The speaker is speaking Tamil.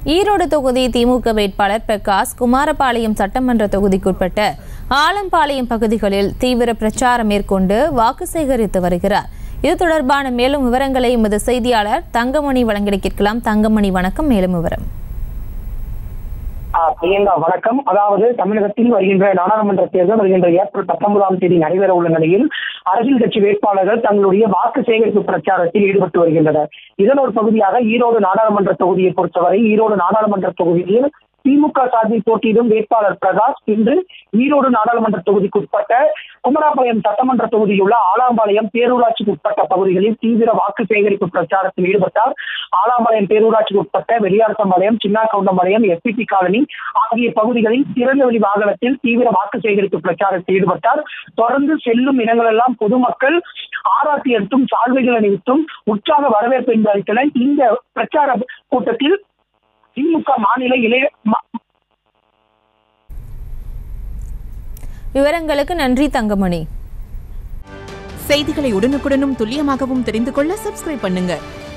ஈரோடு தொகுதி திமுக வேட்பாளர் பிரகாஷ் குமாரபாளையம் சட்டமன்ற தொகுதிக்குட்பட்ட ஆலம்பாளையம் பகுதிகளில் தீவிர பிரச்சாரம் மேற்கொண்டு வாக்கு சேகரித்து வருகிறார் இது தொடர்பான மேலும் விவரங்களை எமது செய்தியாளர் தங்கமணி வழங்கிட கேட்கலாம் தங்கமணி வணக்கம் மேலும் விவரம் ஆ, பிரியங்கா வணக்கம் அதாவது தமிழகத்தில் வருகின்ற நாடாளுமன்ற தேர்தல் வருகின்ற ஏப்ரல் பத்தொன்பதாம் தேதி நடைபெற உள்ள நிலையில் அரசியல் கட்சி வேட்பாளர்கள் தங்களுடைய வாக்கு சேகரிப்பு பிரச்சாரத்தில் ஈடுபட்டு வருகின்றனர் இதன் ஒரு பகுதியாக ஈரோடு நாடாளுமன்ற தொகுதியை பொறுத்தவரை ஈரோடு நாடாளுமன்ற தொகுதியில் திமுக சார்பில் போட்டியிடும் வேட்பாளர் பிரகாஷ் இன்று ஈரோடு நாடாளுமன்ற தொகுதிக்குட்பட்ட குமராபாளையம் சட்டமன்ற தொகுதியில் உள்ள ஆலாம்பாளையம் பேரூராட்சிக்கு உட்பட்ட பகுதிகளில் தீவிர வாக்கு சேகரிப்பு பிரச்சாரத்தில் ஈடுபட்டார் ஆலாம்பாளையம் பேரூராட்சிக்கு உட்பட்ட வெறியார்த்தம்பாளையம் சின்னாக்கவுண்டம்பாளையம் எஸ்பிபி காலனி ஆகிய பகுதிகளில் திறந்தவெளி வாகனத்தில் தீவிர வாக்கு சேகரிப்பு பிரச்சாரத்தில் ஈடுபட்டார் தொடர்ந்து செல்லும் இடங்களெல்லாம் பொதுமக்கள் ஆராத்தி எடுத்தும் சால்வைகள் அணிவித்தும் உற்சாக வரவேற்பு என்று அளித்தனர் இந்த பிரச்சார கூட்டத்தில் திமுக மாநில இளைய ம- விவரங்களுக்கு நன்றி தங்கமணி செய்திகளை உடனுக்குடனும் துல்லியமாகவும் தெரிந்து கொள்ள சப்ஸ்கிரைப் பண்ணுங்க